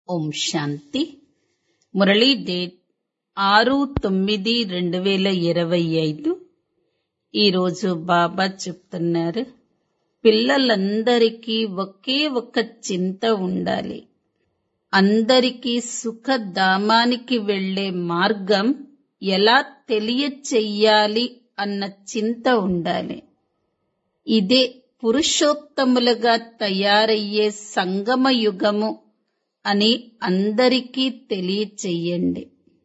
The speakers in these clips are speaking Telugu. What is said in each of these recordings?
ఓం శాంతి మురళీ డేట్ ఆరు తొమ్మిది రెండు వేల ఇరవై ఐదు ఈరోజు బాబా చెప్తున్నారు పిల్లలందరికీ ఒకే ఒక చింత ఉండాలి అందరికీ సుఖధామానికి వెళ్లే మార్గం ఎలా తెలియచెయ్యాలి అన్న చింత ఉండాలి ఇదే పురుషోత్తములుగా తయారయ్యే సంగమ యుగము అని అందరికీ తెలియచెయ్యండి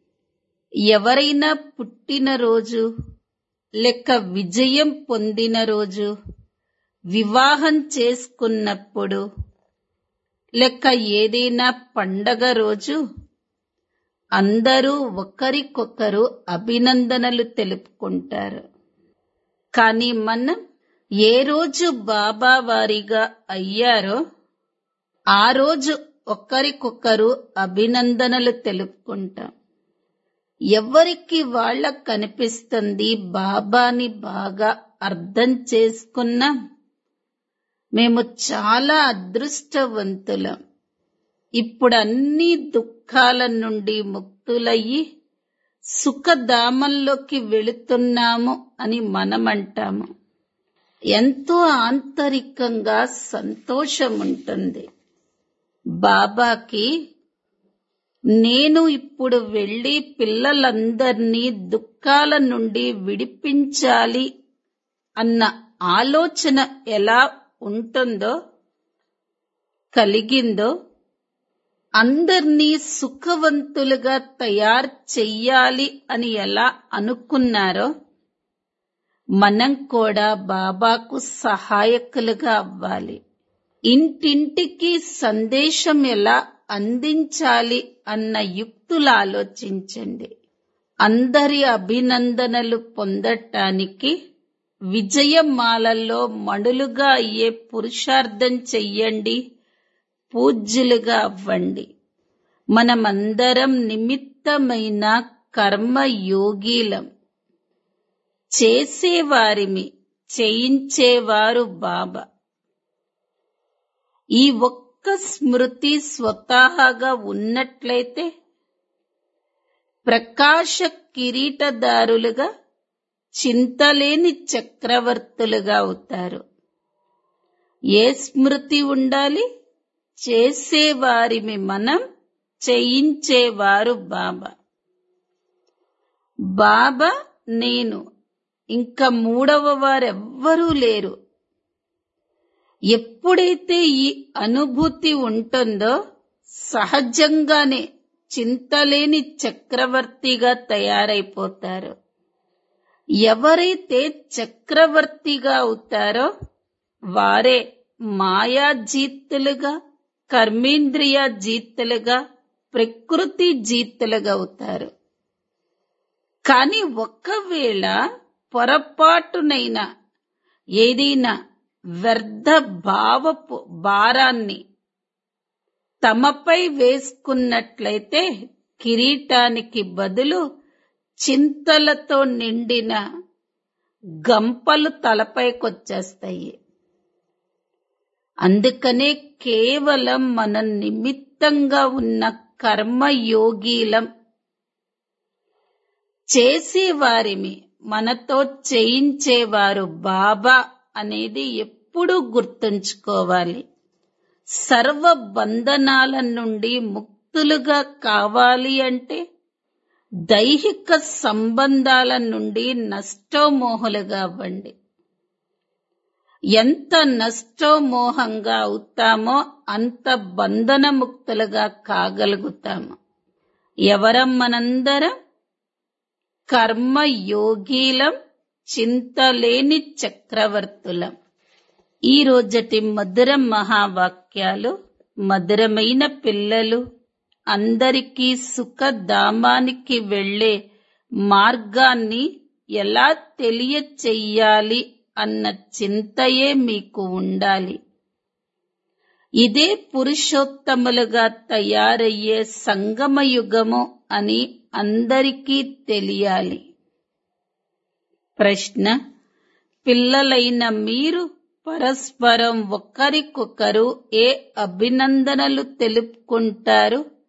ఎవరైనా పుట్టినరోజు లేక విజయం పొందిన రోజు వివాహం చేసుకున్నప్పుడు లేక ఏదైనా పండగ రోజు అందరూ ఒకరికొకరు అభినందనలు తెలుపుకుంటారు కానీ మనం ఏ రోజు బాబా వారిగా అయ్యారో ఆ రోజు ఒకరికొకరు అభినందనలు తెలుపుకుంటాం ఎవరికి వాళ్ళ కనిపిస్తుంది బాబాని బాగా అర్థం చేసుకున్నాం మేము చాలా అదృష్టవంతులం ఇప్పుడు అన్ని దుఃఖాల నుండి ముక్తులయ్యి సుఖధామంలోకి వెళుతున్నాము అని మనమంటాము ఎంతో ఆంతరికంగా సంతోషం ఉంటుంది బాబాకి నేను ఇప్పుడు వెళ్లి పిల్లలందరినీ దుఃఖాల నుండి విడిపించాలి అన్న ఆలోచన ఎలా ఉంటుందో కలిగిందో అందర్నీ సుఖవంతులుగా తయారు చెయ్యాలి అని ఎలా అనుకున్నారో మనం కూడా బాబాకు సహాయకులుగా అవ్వాలి ఇంటింటికి సందేశం ఎలా అందించాలి అన్న యుక్తులు ఆలోచించండి అందరి అభినందనలు పొందటానికి విజయమాలలో మణులుగా అయ్యే పురుషార్థం చెయ్యండి పూజ్యులుగా అవ్వండి మనమందరం నిమిత్తమైన కర్మయోగీలం చేసేవారిమి చేయించేవారు బాబా ఈ ఒక్క స్మృతి స్వతహాగా ఉన్నట్లయితే ప్రకాశ కిరీటదారులుగా చింతలేని చక్రవర్తులుగా అవుతారు ఏ స్మృతి ఉండాలి చేసేవారిమి మనం చేయించేవారు బాబా బాబా నేను ఇంకా మూడవ వారెవ్వరూ లేరు ఎప్పుడైతే ఈ అనుభూతి ఉంటుందో సహజంగానే చింతలేని చక్రవర్తిగా తయారైపోతారు ఎవరైతే చక్రవర్తిగా అవుతారో వారే మాయా జీతులుగా కర్మేంద్రియ జీతులుగా ప్రకృతి జీతులుగా అవుతారు కాని ఒకవేళ పొరపాటునైనా ఏదైనా వ్యర్థ భావపు భారాన్ని తమపై వేసుకున్నట్లయితే కిరీటానికి బదులు చింతలతో నిండిన గంపలు తలపైకొచ్చేస్తాయి అందుకనే కేవలం మన నిమిత్తంగా ఉన్న కర్మయోగీలం చేసేవారిమి మనతో చేయించేవారు బాబా అనేది ఎప్పుడూ గుర్తుంచుకోవాలి సర్వ బంధనాల నుండి ముక్తులుగా కావాలి అంటే దైహిక సంబంధాల నుండి నష్టోమోహులుగా అవ్వండి ఎంత నష్టోమోహంగా అవుతామో అంత బంధనముక్తులుగా కాగలుగుతాము ఎవరం మనందరం కర్మయోగీలం చింతలేని చక్రవర్తులం ఈ రోజటి మధుర మహావాక్యాలు మధురమైన పిల్లలు అందరికీ సుఖధామానికి వెళ్లే మార్గాన్ని ఎలా తెలియచెయ్యాలి అన్న చింతయే మీకు ఉండాలి ఇదే పురుషోత్తములుగా తయారయ్యే సంగమయుగము అని అందరికీ తెలియాలి ప్రశ్న పిల్లలైన మీరు పరస్పరం ఒకరికొకరు ఏ అభినందనలు తెలుపుకుంటారు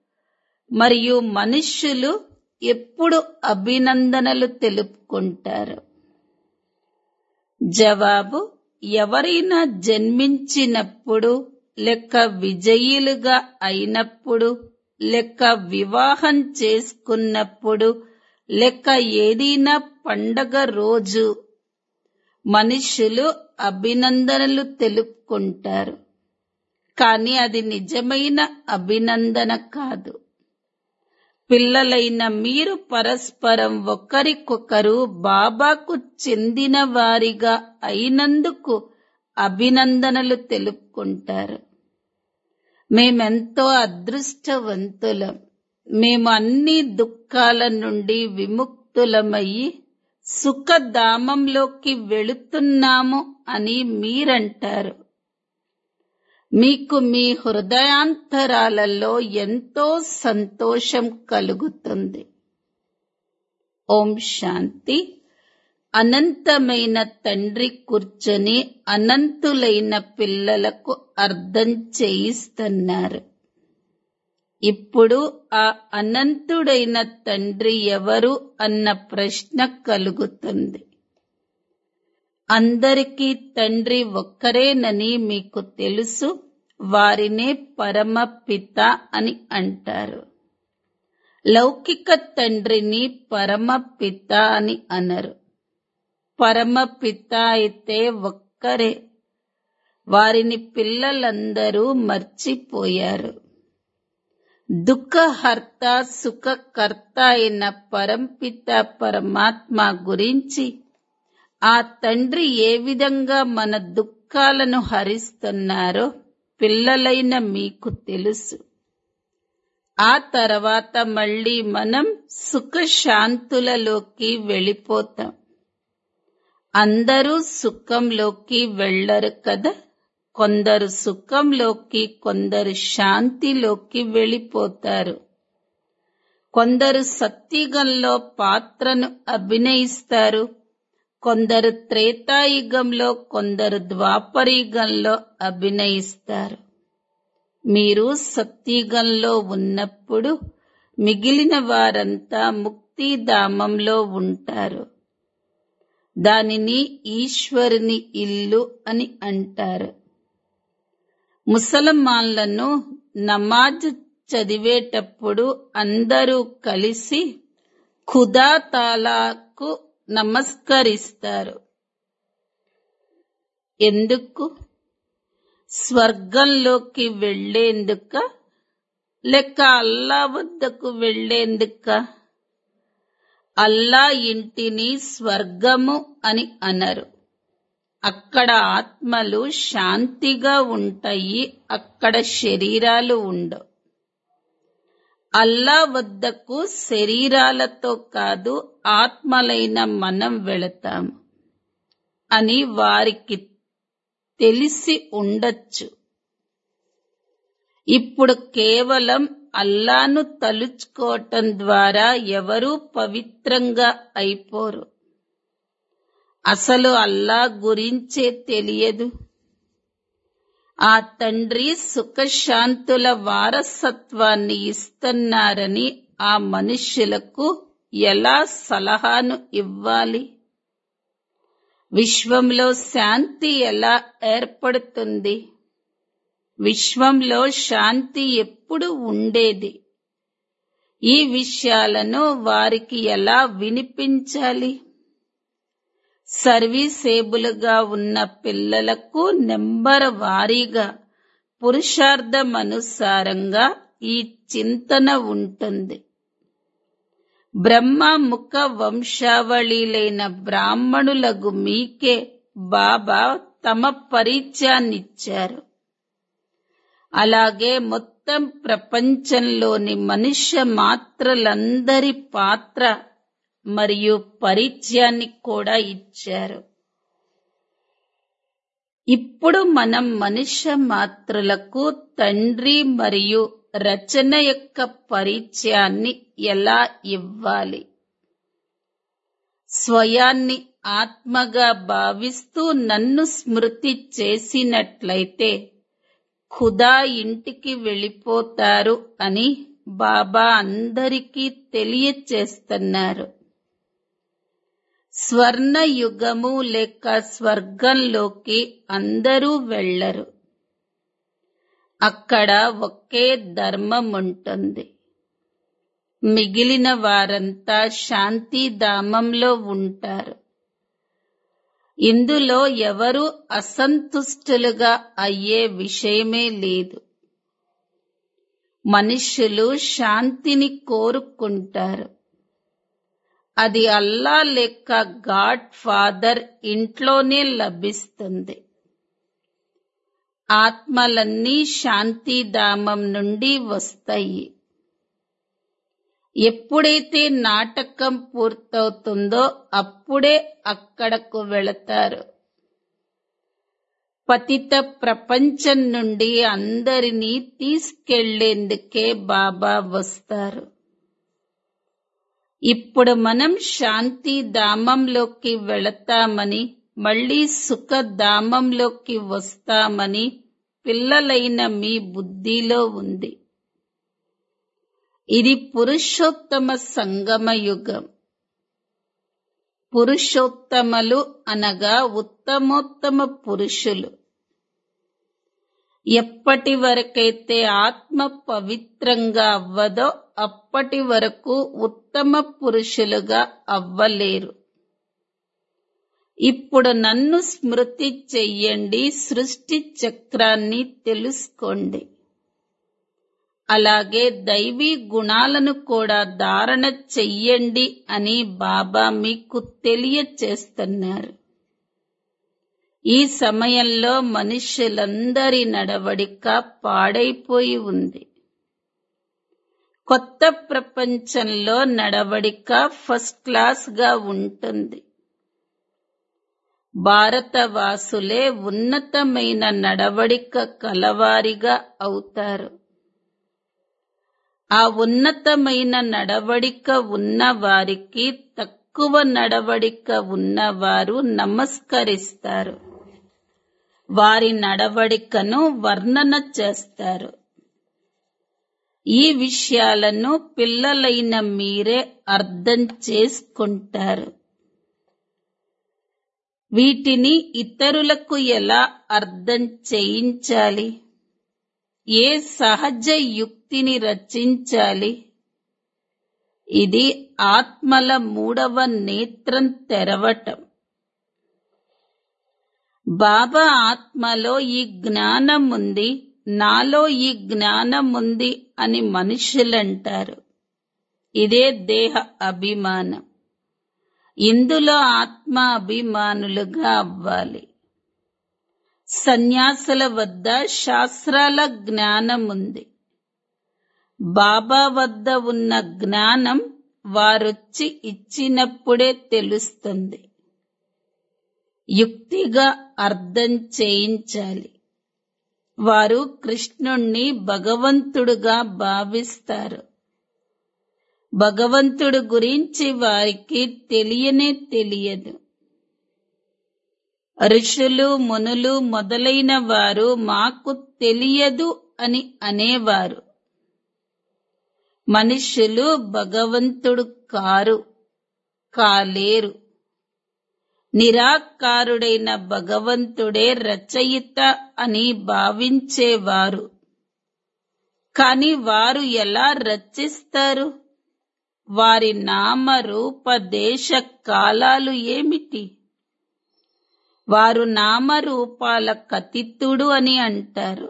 మరియు మనుష్యులు ఎప్పుడు అభినందనలు తెలుపుకుంటారు జవాబు ఎవరైనా జన్మించినప్పుడు లెక్క విజయులుగా అయినప్పుడు లెక్క వివాహం చేసుకున్నప్పుడు లెక్క ఏదైనా పండగ రోజు మనుషులు అభినందనలు తెలుపుకుంటారు కానీ అది నిజమైన అభినందన కాదు పిల్లలైన మీరు పరస్పరం ఒకరికొకరు బాబాకు చెందిన వారిగా అయినందుకు అభినందనలు తెలుపుకుంటారు మేమెంతో అదృష్టవంతులం మేము అన్ని దుఃఖాల నుండి విముక్తులమయ్యి సుఖధామంలోకి వెళుతున్నాము అని మీరంటారు మీకు మీ హృదయాంతరాలలో ఎంతో సంతోషం కలుగుతుంది ఓం శాంతి అనంతమైన తండ్రి కూర్చొని అనంతులైన పిల్లలకు అర్థం చేయిస్తున్నారు ఇప్పుడు ఆ అనంతుడైన తండ్రి ఎవరు అన్న ప్రశ్న కలుగుతుంది అందరికీ తండ్రి ఒక్కరేనని మీకు తెలుసు వారినే పరమ పిత అని అంటారు లౌకిక తండ్రిని పరమ పిత అని అనరు పరమ పిత అయితే ఒక్కరే వారిని పిల్లలందరూ మర్చిపోయారు దుఃఖహర్త సుఖకర్త అయిన పరంపిత పరమాత్మ గురించి ఆ తండ్రి ఏ విధంగా మన దుఃఖాలను హరిస్తున్నారో పిల్లలైన మీకు తెలుసు ఆ తర్వాత మళ్ళీ మనం సుఖశాంతులలోకి వెళ్ళిపోతాం అందరూ సుఖంలోకి వెళ్ళరు కదా కొందరు సుఖంలోకి కొందరు శాంతిలోకి వెళ్ళిపోతారు కొందరు సత్యుగంలో పాత్రను అభినయిస్తారు కొందరు త్రేతాయుగంలో కొందరు ద్వాపరయుగంలో అభినయిస్తారు మీరు సత్యుగంలో ఉన్నప్పుడు మిగిలిన వారంతా ముక్తిధామంలో ఉంటారు దానిని ఈశ్వరుని ఇల్లు అని అంటారు ముసల్మాన్లను నమాజ్ చదివేటప్పుడు అందరూ కలిసి ఖుదా తాలాకు నమస్కరిస్తారు ఎందుకు స్వర్గంలోకి వెళ్లేందుక లేక అల్లా వద్దకు వెళ్లేందుక అల్లా ఇంటిని స్వర్గము అని అనరు అక్కడ ఆత్మలు శాంతిగా ఉంటాయి అక్కడ శరీరాలు ఉండవు అల్లా వద్దకు శరీరాలతో కాదు ఆత్మలైన మనం వెళతాము అని వారికి తెలిసి ఉండొచ్చు ఇప్పుడు కేవలం అల్లాను తలుచుకోవటం ద్వారా ఎవరూ పవిత్రంగా అయిపోరు అసలు అల్లా గురించే తెలియదు ఆ తండ్రి సుఖశాంతుల వారసత్వాన్ని ఇస్తున్నారని ఆ మనుష్యులకు ఎలా సలహాను ఇవ్వాలి విశ్వంలో శాంతి ఎలా ఏర్పడుతుంది విశ్వంలో శాంతి ఎప్పుడు ఉండేది ఈ విషయాలను వారికి ఎలా వినిపించాలి సర్వీసేబులుగా ఉన్న పిల్లలకు నెంబర్ వారీగా పురుషార్థమనుసారంగా ఈ చింతన ఉంటుంది బ్రహ్మ ముఖ వంశావళిలైన బ్రాహ్మణులకు మీకే బాబా తమ పరిచయాన్నిచ్చారు అలాగే మొత్తం ప్రపంచంలోని మనుష్య మాత్రలందరి పాత్ర మరియు పరిచయాన్ని కూడా ఇచ్చారు ఇప్పుడు మనం మనుష్య మాత్రులకు తండ్రి మరియు రచన యొక్క పరిచయాన్ని ఎలా ఇవ్వాలి స్వయాన్ని ఆత్మగా భావిస్తూ నన్ను స్మృతి చేసినట్లయితే ఖుదా ఇంటికి వెళ్ళిపోతారు అని బాబా అందరికీ తెలియచేస్తున్నారు స్వర్ణ యుగము లేక స్వర్గంలోకి అందరూ వెళ్ళరు అక్కడ ఒకే ధర్మం ఉంటుంది మిగిలిన వారంతా శాంతిధామంలో ఉంటారు ఇందులో ఎవరు అసంతుష్టులుగా అయ్యే విషయమే లేదు మనుష్యులు శాంతిని కోరుకుంటారు అది అల్లా లేక గాడ్ ఫాదర్ ఇంట్లోనే లభిస్తుంది ఆత్మలన్నీ శాంతిధామం నుండి వస్తాయి ఎప్పుడైతే నాటకం పూర్తవుతుందో అప్పుడే అక్కడకు వెళతారు పతిత ప్రపంచం నుండి అందరినీ తీసుకెళ్లేందుకే బాబా వస్తారు ఇప్పుడు మనం శాంతి ధామంలోకి వెళతామని మళ్ళీ సుఖధామంలోకి వస్తామని పిల్లలైన మీ బుద్ధిలో ఉంది ఇది పురుషోత్తమ సంగమ యుగం పురుషోత్తమలు అనగా ఉత్తమోత్తమ పురుషులు ఎప్పటి వరకైతే ఆత్మ పవిత్రంగా అవ్వదో అప్పటి వరకు ఉత్తమ పురుషులుగా అవ్వలేరు ఇప్పుడు నన్ను స్మృతి చెయ్యండి సృష్టి చక్రాన్ని తెలుసుకోండి అలాగే దైవీ గుణాలను కూడా ధారణ చెయ్యండి అని బాబా మీకు తెలియచేస్తున్నారు ఈ సమయంలో మనుష్యులందరి నడవడిక పాడైపోయి ఉంది కొత్త ప్రపంచంలో నడవడిక ఫస్ట్ క్లాస్ గా ఉంటుంది భారతవాసులే ఉన్నతమైన నడవడిక కలవారిగా అవుతారు ఆ ఉన్నతమైన నడవడిక ఉన్న వారికి తక్కువ నడవడిక ఉన్నవారు నమస్కరిస్తారు వారి నడవడికను వర్ణన చేస్తారు ఈ విషయాలను పిల్లలైన మీరే అర్థం చేసుకుంటారు వీటిని ఇతరులకు ఎలా అర్థం చేయించాలి ఏ సహజ యుక్తిని రచించాలి ఇది ఆత్మల మూడవ నేత్రం తెరవటం బాబా ఆత్మలో ఈ జ్ఞానం ఉంది నాలో ఈ జ్ఞానం ఉంది అని మనుషులంటారు ఇదే దేహ అభిమానం ఇందులో ఆత్మ అభిమానులుగా అవ్వాలి సన్యాసుల వద్ద శాస్త్రాల జ్ఞానం ఉంది బాబా వద్ద ఉన్న జ్ఞానం వారొచ్చి ఇచ్చినప్పుడే తెలుస్తుంది యుక్తిగా అర్థం చేయించాలి వారు కృష్ణుణ్ణి భగవంతుడుగా భావిస్తారు భగవంతుడు గురించి వారికి తెలియనే తెలియదు ఋషులు మునులు మొదలైన వారు మాకు తెలియదు అని అనేవారు మనుషులు భగవంతుడు కారు కాలేరు నిరాకారుడైన భగవంతుడే రచయిత అని భావించేవారు కాని వారు ఎలా రచిస్తారు వారి నామ రూప దేశ కాలాలు ఏమిటి వారు నామరూపాల కతితుడు అని అంటారు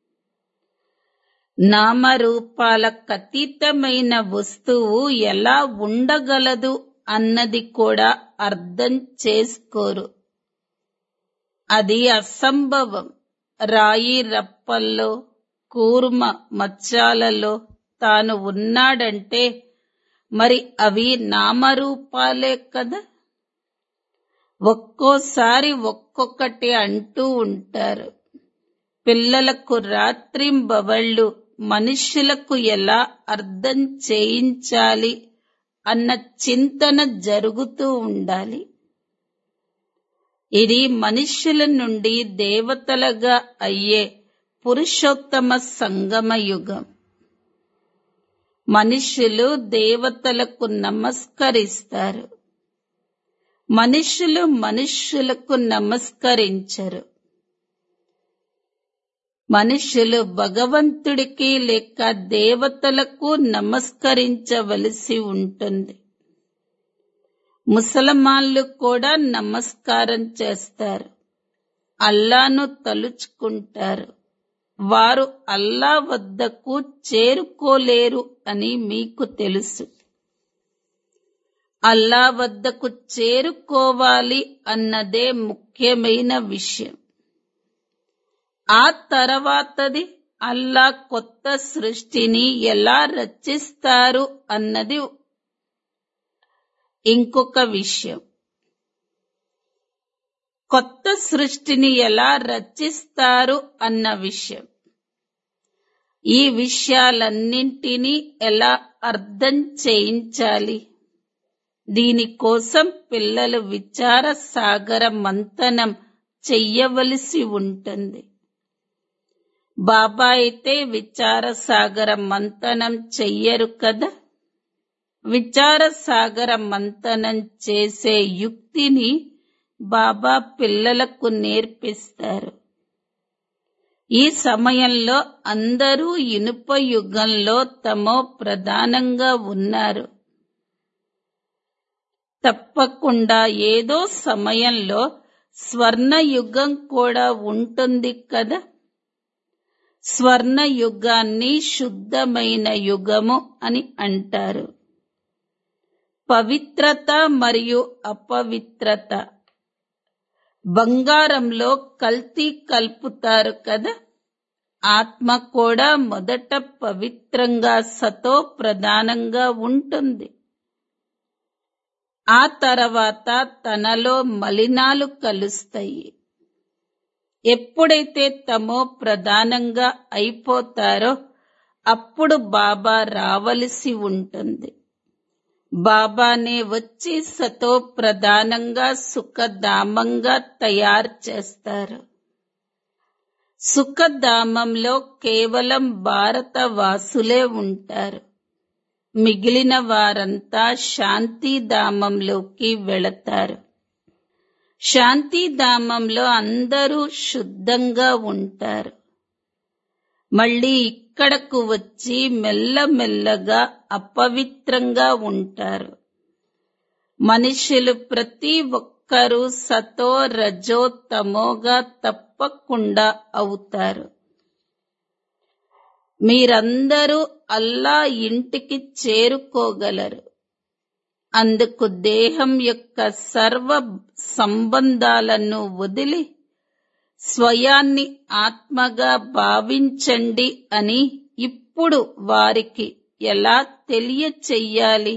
నామరూపాల కతీతమైన వస్తువు ఎలా ఉండగలదు అన్నది కూడా అర్థం చేసుకోరు అది అసంభవం రాయి రప్పల్లో కూర్మ మచ్చాలలో తాను ఉన్నాడంటే మరి అవి నామరూపాలే కదా ఒక్కోసారి ఒక్కొక్కటి అంటూ ఉంటారు పిల్లలకు రాత్రింబవళ్ళు మనుష్యులకు ఎలా అర్థం చేయించాలి అన్న చింతన జరుగుతూ ఉండాలి ఇది మనుష్యుల నుండి దేవతలుగా అయ్యే పురుషోత్తమ సంగమ యుగం మనుషులు దేవతలకు నమస్కరిస్తారు మనుషులు మనుష్యులకు నమస్కరించరు మనుషులు భగవంతుడికి లేక దేవతలకు నమస్కరించవలసి ఉంటుంది ముసలమాన్లు కూడా నమస్కారం చేస్తారు అల్లాను తలుచుకుంటారు వారు అల్లా వద్దకు చేరుకోలేరు అని మీకు తెలుసు అల్లా వద్దకు చేరుకోవాలి అన్నదే ముఖ్యమైన విషయం ఆ తర్వాతది అల్లా కొత్త సృష్టిని ఎలా రచిస్తారు అన్నది ఇంకొక విషయం కొత్త సృష్టిని ఎలా రచిస్తారు అన్న విషయం ఈ విషయాలన్నింటినీ ఎలా అర్థం చేయించాలి దీనికోసం పిల్లలు విచార సాగర మంతనం చెయ్యవలసి ఉంటుంది బాబా అయితే విచార సాగర మంతనం చెయ్యరు కదా విచార సాగర మంతనం చేసే యుక్తిని బాబా పిల్లలకు నేర్పిస్తారు ఈ సమయంలో అందరూ ఇనుప యుగంలో తమో ప్రధానంగా ఉన్నారు తప్పకుండా ఏదో సమయంలో స్వర్ణ యుగం కూడా ఉంటుంది కదా స్వర్ణ యుగాన్ని శుద్ధమైన యుగము అని అంటారు పవిత్రత మరియు అపవిత్రత బంగారంలో కల్తీ కలుపుతారు కదా ఆత్మ కూడా మొదట పవిత్రంగా సతో ప్రధానంగా ఉంటుంది ఆ తర్వాత తనలో మలినాలు కలుస్తాయి ఎప్పుడైతే తమో ప్రధానంగా అయిపోతారో అప్పుడు బాబా రావలసి ఉంటుంది బాబానే వచ్చి సతో ప్రధానంగా సుఖధామంగా తయారు చేస్తారు సుఖధామంలో కేవలం భారతవాసులే ఉంటారు మిగిలిన వారంతా శాంతిధామంలోకి వెళతారు శాంతిధామంలో అందరూ శుద్ధంగా ఉంటారు మళ్ళీ ఇక్కడకు వచ్చి మెల్లమెల్లగా అపవిత్రంగా ఉంటారు మనుషులు ప్రతి ఒక్కరూ సతో రజో తమోగా తప్పకుండా అవుతారు మీరందరూ అల్లా ఇంటికి చేరుకోగలరు అందుకు దేహం యొక్క సర్వ సంబంధాలను వదిలి స్వయాన్ని ఆత్మగా భావించండి అని ఇప్పుడు వారికి ఎలా తెలియచెయ్యాలి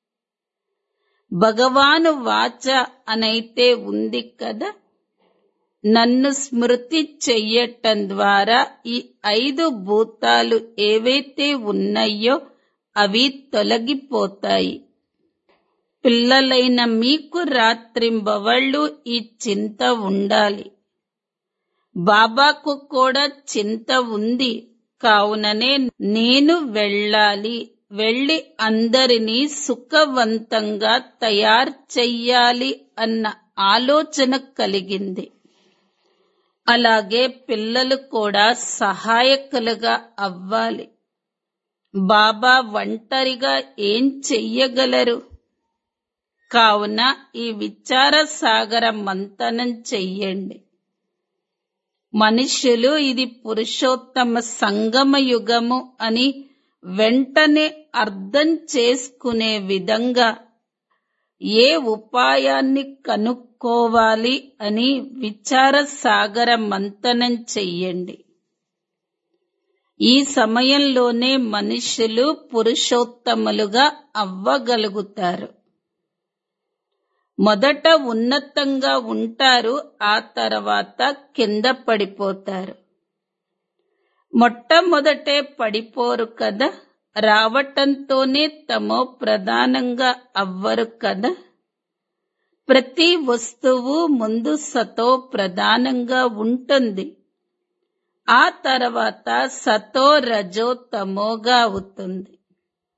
భగవాను వాచ అనైతే ఉంది కదా నన్ను స్మృతి చెయ్యటం ద్వారా ఈ ఐదు భూతాలు ఏవైతే ఉన్నాయో అవి తొలగిపోతాయి పిల్లలైన మీకు రాత్రింబవళ్ళు ఈ చింత ఉండాలి బాబాకు కూడా చింత ఉంది కావుననే నేను వెళ్ళాలి వెళ్ళి అందరినీ సుఖవంతంగా తయారు చెయ్యాలి అన్న ఆలోచన కలిగింది అలాగే పిల్లలు కూడా సహాయకులుగా అవ్వాలి బాబా ఒంటరిగా ఏం చెయ్యగలరు కావున ఈ విచార సాగర మంతనం చెయ్యండి మనుష్యులు ఇది పురుషోత్తమ సంగమ యుగము అని వెంటనే అర్థం చేసుకునే విధంగా ఏ ఉపాయాన్ని కనుక్కోవాలి అని విచార సాగర మంతనం చెయ్యండి ఈ సమయంలోనే మనుషులు పురుషోత్తములుగా అవ్వగలుగుతారు మొదట ఉన్నతంగా ఉంటారు ఆ తర్వాత కింద పడిపోతారు మొట్టమొదటే పడిపోరు కదా రావటంతోనే తమో ప్రధానంగా అవ్వరు కదా ప్రతి వస్తువు ముందు సతో ప్రధానంగా ఉంటుంది ఆ తర్వాత సతో రజో తమోగా అవుతుంది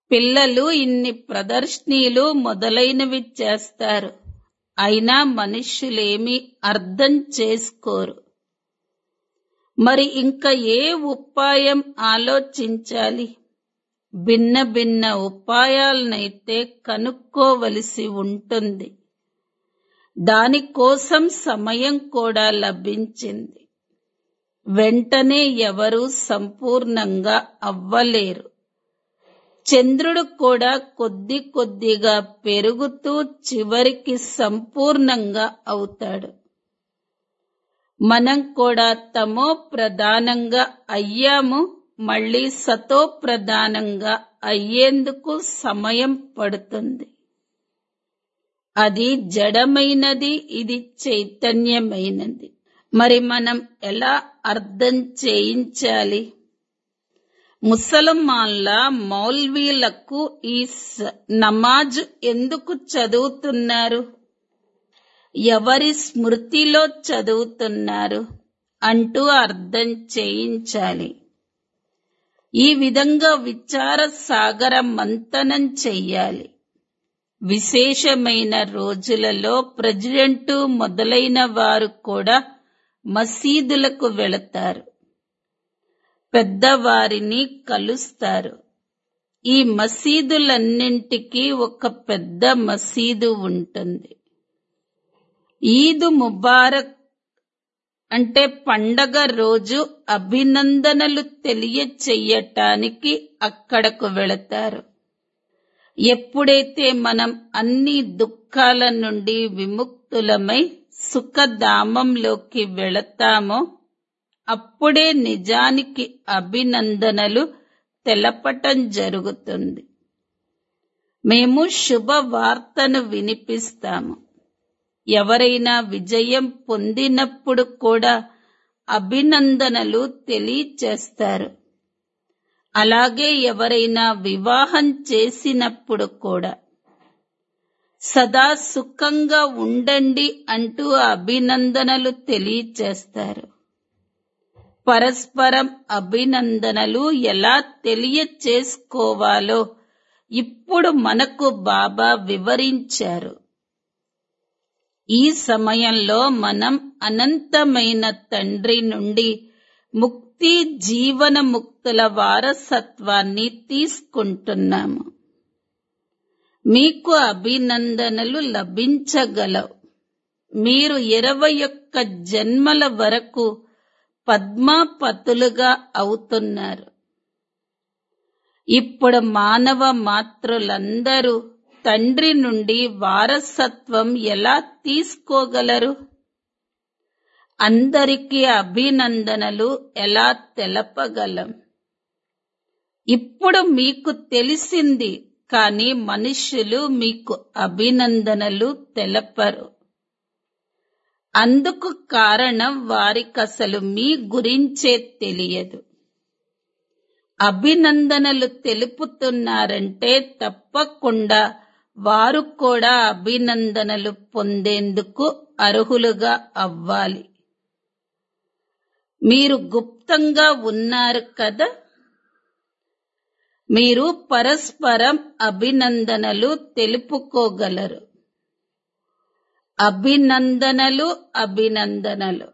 పిల్లలు ఇన్ని ప్రదర్శనీలు మొదలైనవి చేస్తారు అయినా మనుష్యులేమీ అర్థం చేసుకోరు మరి ఇంకా ఏ ఉపాయం ఆలోచించాలి భిన్న భిన్న ఉపాయాలనైతే కనుక్కోవలసి ఉంటుంది దానికోసం సమయం కూడా లభించింది వెంటనే ఎవరూ సంపూర్ణంగా అవ్వలేరు చంద్రుడు కూడా కొద్ది కొద్దిగా పెరుగుతూ చివరికి సంపూర్ణంగా అవుతాడు మనం కూడా తమో ప్రధానంగా అయ్యాము మళ్ళీ సతో ప్రధానంగా అయ్యేందుకు సమయం పడుతుంది అది జడమైనది ఇది చైతన్యమైనది మరి మనం ఎలా అర్థం చేయించాలి ముసల్మాన్ల మౌల్వీలకు ఈ స- నమాజ్ ఎందుకు చదువుతున్నారు ఎవరి స్మృతిలో చదువుతున్నారు అంటూ అర్థం చేయించాలి ఈ విధంగా విచార సాగర మంతనం చెయ్యాలి విశేషమైన రోజులలో ప్రెసిడెంట్ మొదలైన వారు కూడా మసీదులకు వెళతారు పెద్దవారిని కలుస్తారు ఈ మసీదులన్నింటికీ ఒక పెద్ద మసీదు ఉంటుంది ఈద్ ముబారక్ అంటే పండగ రోజు అభినందనలు తెలియచెయ్యటానికి అక్కడకు వెళతారు ఎప్పుడైతే మనం అన్ని దుఃఖాల నుండి విముక్తులమై సుఖధామంలోకి వెళతామో అప్పుడే నిజానికి అభినందనలు తెలపటం జరుగుతుంది మేము శుభ వార్తను వినిపిస్తాము ఎవరైనా విజయం పొందినప్పుడు కూడా అభినందనలు తెలియచేస్తారు అలాగే ఎవరైనా వివాహం చేసినప్పుడు కూడా సదా సుఖంగా ఉండండి అంటూ అభినందనలు తెలియచేస్తారు పరస్పరం అభినందనలు ఎలా తెలియచేసుకోవాలో ఇప్పుడు మనకు బాబా వివరించారు ఈ సమయంలో మనం అనంతమైన తండ్రి నుండి ముక్తి జీవన ముక్తుల వారసత్వాన్ని తీసుకుంటున్నాము మీకు అభినందనలు లభించగలవు మీరు ఇరవై ఒక్క జన్మల వరకు పద్మాపతులుగా అవుతున్నారు ఇప్పుడు మానవ మాతృలందరూ తండ్రి నుండి వారసత్వం ఎలా తీసుకోగలరు అందరికీ అభినందనలు ఎలా తెలపగలం ఇప్పుడు మీకు తెలిసింది కానీ మనుష్యులు మీకు అభినందనలు తెలపరు అందుకు కారణం వారికసలు మీ గురించే తెలియదు అభినందనలు తెలుపుతున్నారంటే తప్పకుండా వారు కూడా అభినందనలు పొందేందుకు అర్హులుగా అవ్వాలి మీరు గుప్తంగా ఉన్నారు కదా మీరు పరస్పరం అభినందనలు తెలుపుకోగలరు అభినందనలు అభినందనలు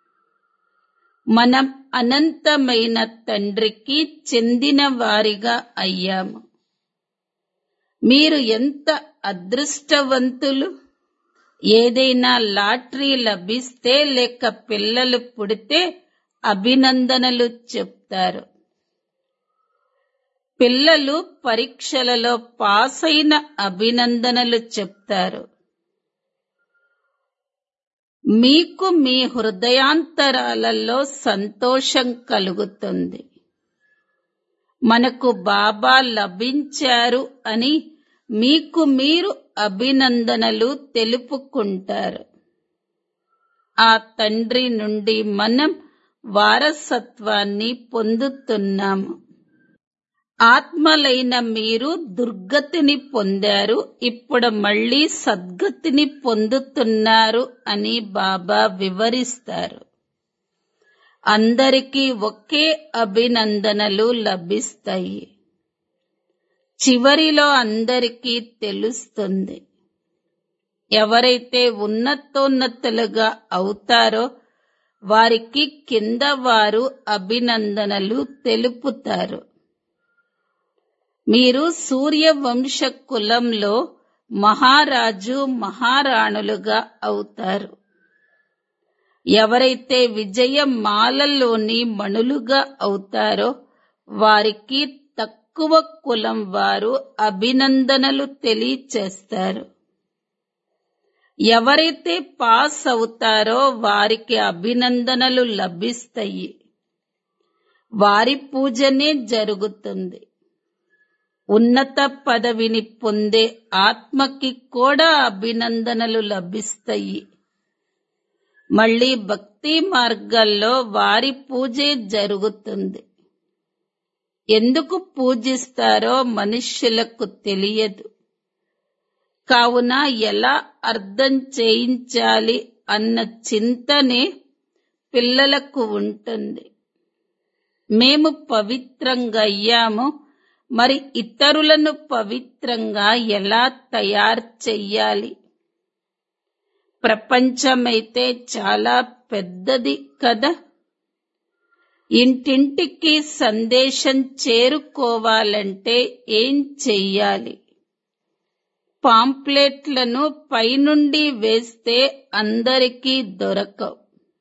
మనం అనంతమైన తండ్రికి చెందిన వారిగా అయ్యాము మీరు ఎంత అదృష్టవంతులు ఏదైనా లాటరీ లభిస్తే లేక పిల్లలు పుడితే అభినందనలు చెప్తారు పిల్లలు పరీక్షలలో పాస్ అయిన అభినందనలు చెప్తారు మీకు మీ హృదయాంతరాలలో సంతోషం కలుగుతుంది మనకు బాబా లభించారు అని మీకు మీరు అభినందనలు తెలుపుకుంటారు ఆ తండ్రి నుండి మనం వారసత్వాన్ని పొందుతున్నాము ఆత్మలైన మీరు దుర్గతిని పొందారు ఇప్పుడు మళ్ళీ సద్గతిని పొందుతున్నారు అని బాబా వివరిస్తారు అందరికీ ఒకే అభినందనలు లభిస్తాయి చివరిలో అందరికీ తెలుస్తుంది ఎవరైతే ఉన్నతోన్నతులుగా అవుతారో వారికి కింద వారు అభినందనలు తెలుపుతారు మీరు సూర్యవంశ కులంలో మహారాజు మహారాణులుగా అవుతారు ఎవరైతే విజయమాలలోని మణులుగా అవుతారో వారికి తక్కువ కులం వారు అభినందనలు తెలియచేస్తారు ఎవరైతే పాస్ అవుతారో వారికి అభినందనలు లభిస్తాయి వారి పూజనే జరుగుతుంది ఉన్నత పదవిని పొందే ఆత్మకి కూడా అభినందనలు లభిస్తాయి మళ్ళీ భక్తి మార్గాల్లో వారి పూజే జరుగుతుంది ఎందుకు పూజిస్తారో మనుష్యులకు తెలియదు కావున ఎలా అర్థం చేయించాలి అన్న చింతనే పిల్లలకు ఉంటుంది మేము పవిత్రంగా అయ్యాము మరి ఇతరులను పవిత్రంగా ఎలా తయారు చెయ్యాలి ప్రపంచమైతే చాలా పెద్దది కదా ఇంటింటికి సందేశం చేరుకోవాలంటే ఏం చెయ్యాలి పాంప్లెట్లను పైనుండి వేస్తే అందరికీ దొరకవు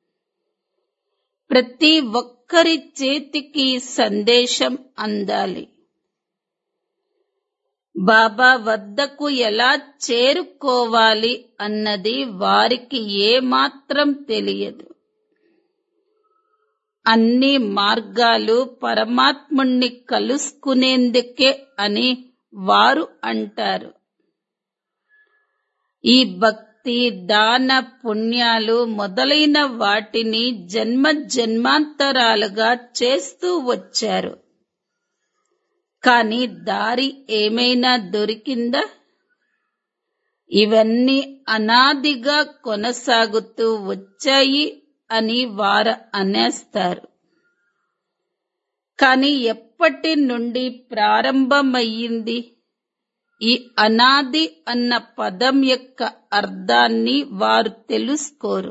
ప్రతి ఒక్కరి చేతికి సందేశం అందాలి బాబా వద్దకు ఎలా చేరుకోవాలి అన్నది వారికి ఏమాత్రం తెలియదు అన్ని మార్గాలు పరమాత్ముణ్ణి కలుసుకునేందుకే అని వారు అంటారు ఈ భక్తి దాన పుణ్యాలు మొదలైన వాటిని జన్మ జన్మాంతరాలుగా చేస్తూ వచ్చారు కాని దారి ఏమైనా దొరికిందా ఇవన్నీ అనాదిగా కొనసాగుతూ వచ్చాయి అని వారు అనేస్తారు కాని ఎప్పటి నుండి ప్రారంభమయ్యింది ఈ అనాది అన్న పదం యొక్క అర్థాన్ని వారు తెలుసుకోరు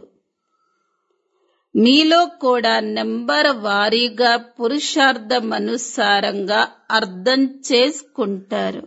మీలో కూడా నెంబర్ వారీగా పురుషార్థమనుసారంగా అర్థం చేసుకుంటారు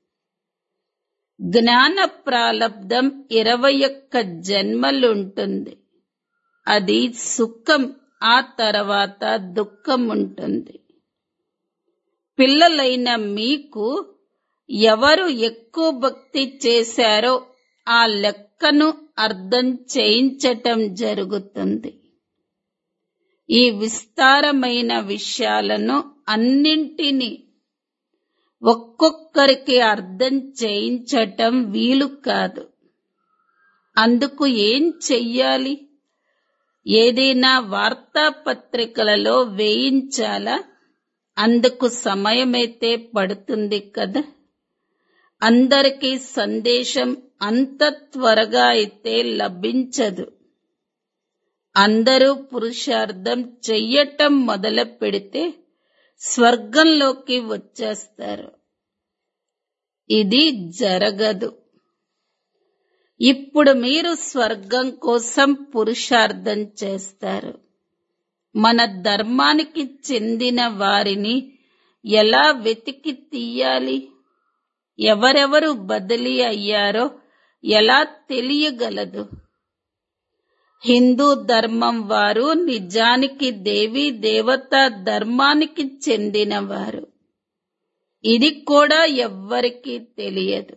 జ్ఞాన ప్రాలబ్ధం ఇరవై ఒక్క జన్మలుంటుంది అది సుఖం ఆ తర్వాత దుఃఖం ఉంటుంది పిల్లలైన మీకు ఎవరు ఎక్కువ భక్తి చేశారో ఆ లెక్కను అర్థం చేయించటం జరుగుతుంది ఈ విస్తారమైన విషయాలను అన్నింటినీ ఒక్కొక్కరికి అర్థం చేయించటం వీలు కాదు అందుకు ఏం చెయ్యాలి ఏదైనా వార్తాపత్రికలలో వేయించాలా అందుకు సమయమైతే పడుతుంది కదా అందరికీ సందేశం అంత త్వరగా అయితే లభించదు అందరూ పురుషార్థం చెయ్యటం మొదలు పెడితే స్వర్గంలోకి వచ్చేస్తారు ఇది జరగదు ఇప్పుడు మీరు స్వర్గం కోసం పురుషార్థం చేస్తారు మన ధర్మానికి చెందిన వారిని ఎలా వెతికి తీయాలి ఎవరెవరు బదిలీ అయ్యారో ఎలా తెలియగలదు హిందూ ధర్మం వారు నిజానికి దేవీ దేవతా ధర్మానికి చెందినవారు ఇది కూడా ఎవ్వరికీ తెలియదు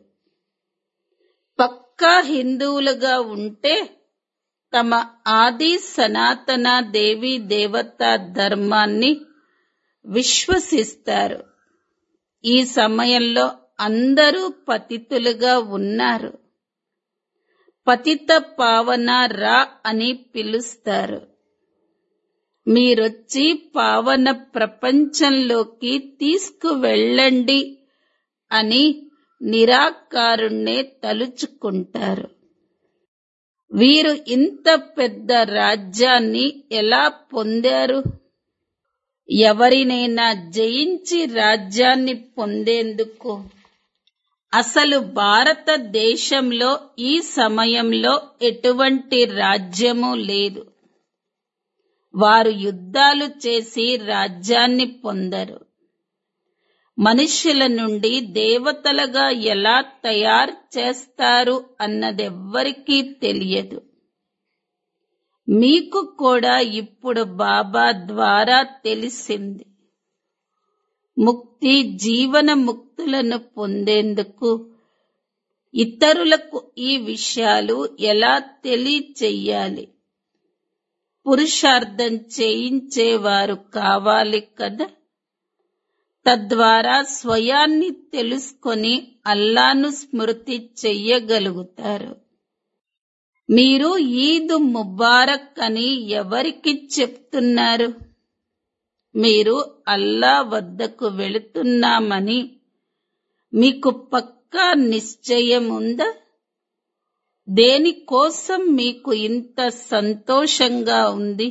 పక్కా హిందువులుగా ఉంటే తమ ఆది సనాతన దేవీ దేవతా ధర్మాన్ని విశ్వసిస్తారు ఈ సమయంలో అందరూ పతితులుగా ఉన్నారు పతిత పావన రా అని పిలుస్తారు మీరొచ్చి పావన ప్రపంచంలోకి తీసుకువెళ్ళండి అని నిరాకారుణ్ణే తలుచుకుంటారు వీరు ఇంత పెద్ద రాజ్యాన్ని ఎలా పొందారు ఎవరినైనా జయించి రాజ్యాన్ని పొందేందుకు అసలు భారతదేశంలో ఈ సమయంలో ఎటువంటి రాజ్యము లేదు వారు యుద్ధాలు చేసి రాజ్యాన్ని పొందరు మనుష్యుల నుండి దేవతలుగా ఎలా తయారు చేస్తారు అన్నదెవ్వరికీ తెలియదు మీకు కూడా ఇప్పుడు బాబా ద్వారా తెలిసింది ముక్తి జీవన ముక్తులను పొందేందుకు ఇతరులకు ఈ విషయాలు ఎలా తెలియచెయ్యాలి పురుషార్థం చేయించేవారు కావాలి కదా తద్వారా స్వయాన్ని తెలుసుకొని అల్లాను స్మృతి చెయ్యగలుగుతారు మీరు ఈద్ ముబారక్ అని ఎవరికి చెప్తున్నారు మీరు అల్లా వద్దకు వెళుతున్నామని మీకు పక్కా నిశ్చయం ఉందా దేనికోసం మీకు ఇంత సంతోషంగా ఉంది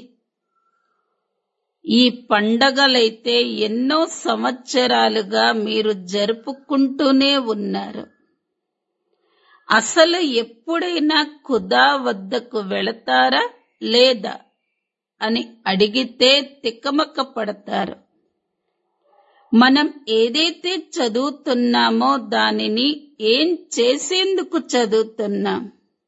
ఈ పండగలైతే ఎన్నో సంవత్సరాలుగా మీరు జరుపుకుంటూనే ఉన్నారు అసలు ఎప్పుడైనా ఖుదా వద్దకు వెళతారా లేదా అని అడిగితే తికమక పడతారు మనం ఏదైతే చదువుతున్నామో దానిని ఏం చేసేందుకు చదువుతున్నాం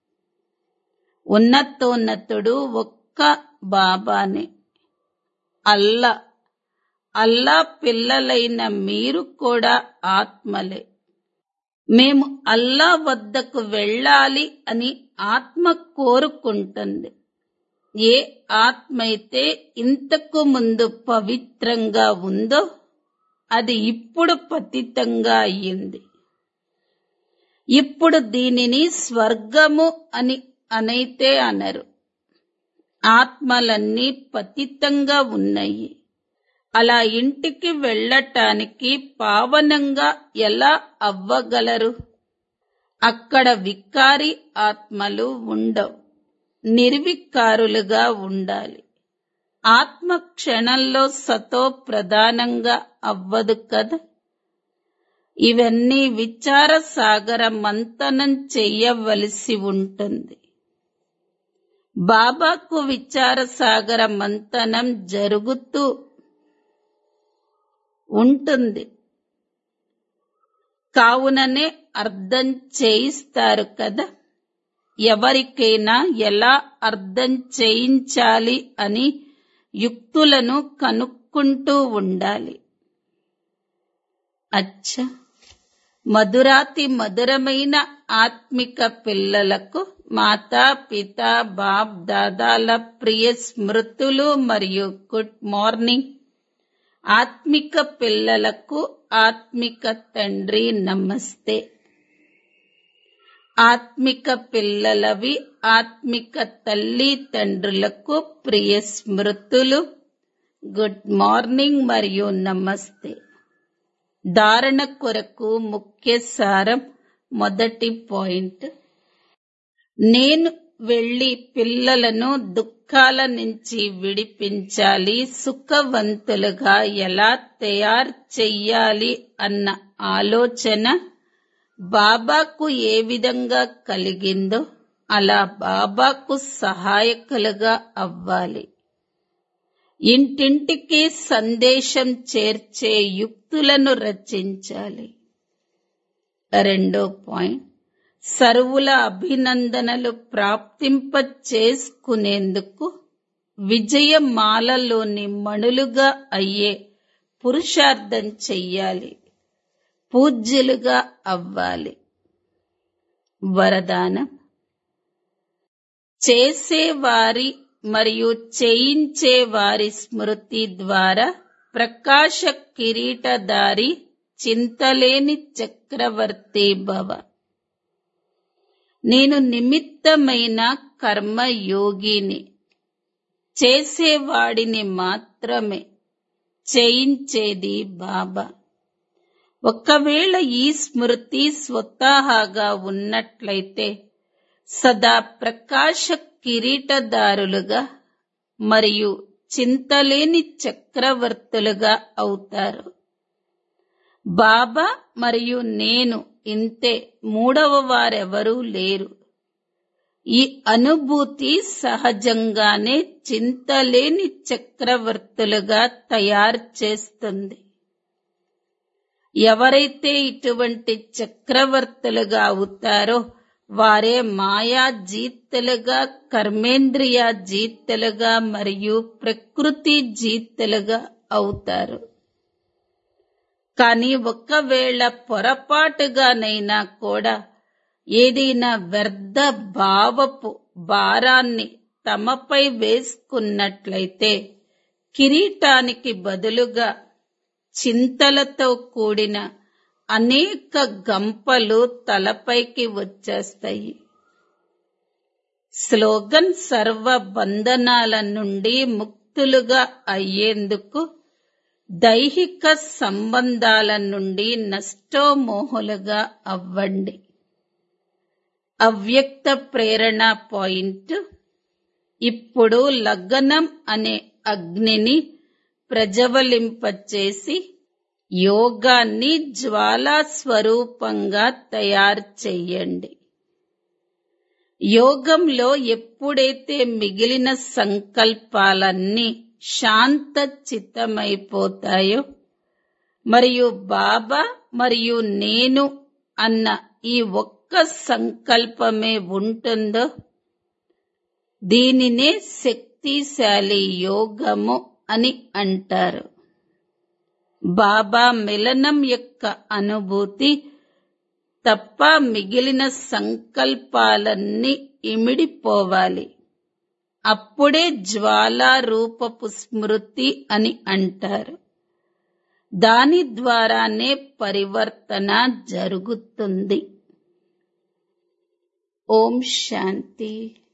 ఉన్నతోన్నతుడు ఒక్క బాబానే అల్లా అల్లా పిల్లలైన మీరు కూడా ఆత్మలే మేము అల్లా వద్దకు వెళ్ళాలి అని ఆత్మ కోరుకుంటుంది ఏ ఆత్మ అయితే ఇంతకు ముందు పవిత్రంగా ఉందో అది ఇప్పుడు పతితంగా అయ్యింది ఇప్పుడు దీనిని స్వర్గము అని అనైతే అనరు ఆత్మలన్నీ పతితంగా ఉన్నాయి అలా ఇంటికి వెళ్ళటానికి పావనంగా ఎలా అవ్వగలరు అక్కడ వికారి ఆత్మలు ఉండవు నిర్వికారులుగా ఉండాలి ఆత్మ క్షణంలో సతో ప్రధానంగా అవ్వదు కదా ఇవన్నీ విచార సాగర మంతనం చెయ్యవలసి ఉంటుంది బాబాకు విచార సాగర మంతనం జరుగుతూ ఉంటుంది కావుననే అర్థం చేయిస్తారు కదా ఎవరికైనా ఎలా అర్థం చేయించాలి అని యుక్తులను కనుక్కుంటూ ఉండాలి అచ్చ మధురాతి మధురమైన ఆత్మిక పిల్లలకు మాతా పిత బాప్ దాదాల ప్రియ స్మృతులు మరియు గుడ్ మార్నింగ్ ఆత్మిక పిల్లలకు ఆత్మిక తండ్రి నమస్తే ఆత్మిక పిల్లలవి ఆత్మిక తల్లి తండ్రులకు ప్రియ స్మృతులు గుడ్ మార్నింగ్ మరియు నమస్తే ధారణ కొరకు ముఖ్య సారం మొదటి పాయింట్ నేను వెళ్లి పిల్లలను దుఃఖాల నుంచి విడిపించాలి సుఖవంతులుగా ఎలా తయారు చెయ్యాలి అన్న ఆలోచన బాబాకు ఏ విధంగా కలిగిందో అలా బాబాకు సహాయకులుగా అవ్వాలి ఇంటింటికి సందేశం చేర్చే యుక్తులను రచించాలి రెండో పాయింట్ సర్వుల అభినందనలు ప్రాప్తింప చేసుకునేందుకు విజయమాలలోని మణులుగా అయ్యే పురుషార్థం చెయ్యాలి పూజ్యులుగా అవ్వాలి వరదానం చేసేవారి మరియు చేయించే వారి స్మృతి ద్వారా ప్రకాశ కిరీటదారి చింతలేని చక్రవర్తి భవ నేను నిమిత్తమైన కర్మయోగిని చేసేవాడిని మాత్రమే చేయించేది బాబా ఒకవేళ ఈ స్మృతి స్వతహాగా ఉన్నట్లయితే సదా ప్రకాశ కిరీటదారులుగా మరియు చింతలేని చక్రవర్తులుగా అవుతారు బాబా మరియు నేను ఇంతే మూడవ వారెవరూ లేరు ఈ అనుభూతి సహజంగానే చింతలేని చక్రవర్తులుగా తయారు చేస్తుంది ఎవరైతే ఇటువంటి చక్రవర్తులుగా అవుతారో వారే మాయా జీతులుగా కర్మేంద్రియ జీతులుగా మరియు ప్రకృతి జీతులుగా అవుతారు కానీ ఒకవేళ పొరపాటుగానైనా కూడా ఏదైనా వ్యర్థ భావపు భారాన్ని తమపై వేసుకున్నట్లయితే కిరీటానికి బదులుగా చింతలతో కూడిన అనేక గంపలు తలపైకి వచ్చేస్తాయి స్లోగన్ సర్వ బంధనాల నుండి ముక్తులుగా అయ్యేందుకు దైహిక సంబంధాల నుండి నష్టోమోహులుగా అవ్వండి అవ్యక్త ప్రేరణ పాయింట్ ఇప్పుడు లగ్నం అనే అగ్నిని ప్రజ్వలింపచేసి యోగాన్ని జ్వాలా స్వరూపంగా తయారు చెయ్యండి యోగంలో ఎప్పుడైతే మిగిలిన సంకల్పాలన్నీ శాంత చిత్తమైపోతాయో మరియు బాబా మరియు నేను అన్న ఈ ఒక్క సంకల్పమే ఉంటుందో దీనినే శక్తిశాలి యోగము అని అంటారు బాబా మిలనం యొక్క అనుభూతి తప్ప మిగిలిన సంకల్పాలన్నీ ఇమిడిపోవాలి అప్పుడే జ్వాలా రూపపు స్మృతి అని అంటారు దాని ద్వారానే పరివర్తన జరుగుతుంది ఓం శాంతి